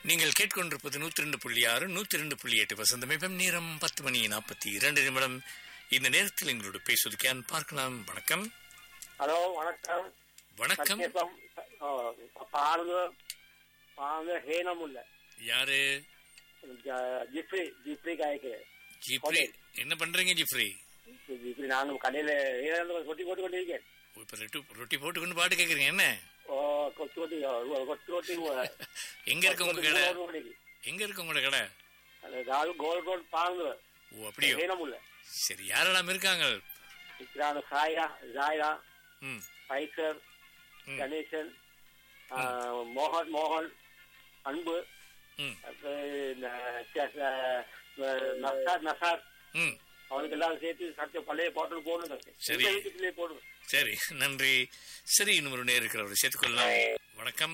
நீங்கள் கேட்கொண்டிருப்பது நூத்தி ரெண்டு புள்ளி ஆறு நூத்தி ரெண்டு புள்ளி எட்டு வசந்தமைப்பம் நேரம் பத்து மணி நாற்பத்தி இரண்டு நிமிடம் இந்த நேரத்தில் எங்களோட பேசுவதற்கான் பார்க்கலாம் வணக்கம் ஹலோ வணக்கம் வணக்கம் சத்யசம் பாருங்க பாருங்க ஹேனமுல்ல யாரு ஜிப்ரி ஜிப்ரி காய்க்கு ஜிப்ரி என்ன பண்றீங்க ஜிப்ரி ஜிப்ரி நானும் கடையில ஹேனம் கொட்டி கொட்டி கொண்டிருக்கேன் ஓ, இப்ப ரொட்டி ரொட்டி போட்டுக்கொண்டு பாட்டு கேக்குறீங்க என்ன ஓ கொட்டி கொட்டி கொட்டி கொட்டி எங்க இருக்கு உங்க கடை எங்க இருக்கு உங்களோட கடை அதாவது கோல்ட் ரோட் பாருங்க ஓ அப்படியோ ஹேனமுல்ல சரி யாரெல்லாம் இருக்காங்க இக்ரான சாயா ஜாயா ம் பைசர் ம். கணேசன் ஆ, மோகன் மோகன் அன்பு ம் அப்புறம் நசார் நசார் ம் அவனுக்கு எல்லாம் சேர்த்து சத்திய பழைய பாட்டில் போடுங்க சரி. இந்த வீட்டுக்குள்ளே போடுங்க சரி நன்றி சரி இன்னும் ஒரு நேரம் இருக்கிறவர் சேர்த்துக்கொள்ளலாம் வணக்கம்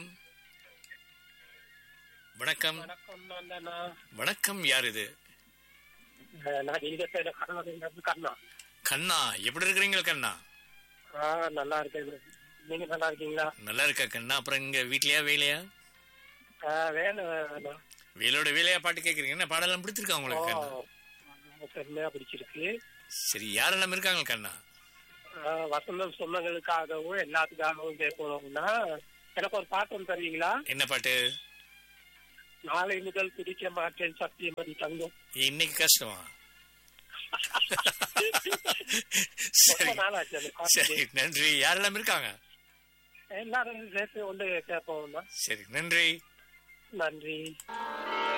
வணக்கம் வணக்கம் நந்தனா வணக்கம் யார் இது நான் இந்த சைடு கர்நாடக கண்ணா கண்ணா எப்படி இருக்கிறீங்க கண்ணா ஆ நல்லா இருக்கேன் நீங்க நல்லா இருக்கீங்களா நல்லா இருக்கா கண்ணா அப்புறம் இங்க வீட்லயா வேலையா ஆ, வேலை அண்ணா. வேலையோட வேலையா பாட்டு கேக்குறீங்க என்ன பாடலாம் பிடிச்சிருக்கா ஓ, உங்களுக்கு கண்ணா ஆ, செம்மையா பிடிச்சிருக்கு சரி யாரெல்லாம் இருக்காங்க கண்ணா ஆ, வசந்தம் சொந்தங்களுக்காகவும் எல்லாத்துக்காகவும் கேட்கணும்னா எனக்கு ஒரு பாட்டு ஒன்று தருவீங்களா என்ன பாட்டு நாளை முதல் பிடிக்க மாட்டேன் சத்தியமதி தங்கம் இன்னைக்கு கஷ்டமா ரொம்ப சரி நாளாச்சு அந்த பாட்டு சரி நன்றி யாரெல்லாம் இருக்காங்க எல்லாரும் சேர்த்து ஒன்று கேட்போம்னா சரி நன்றி நன்றி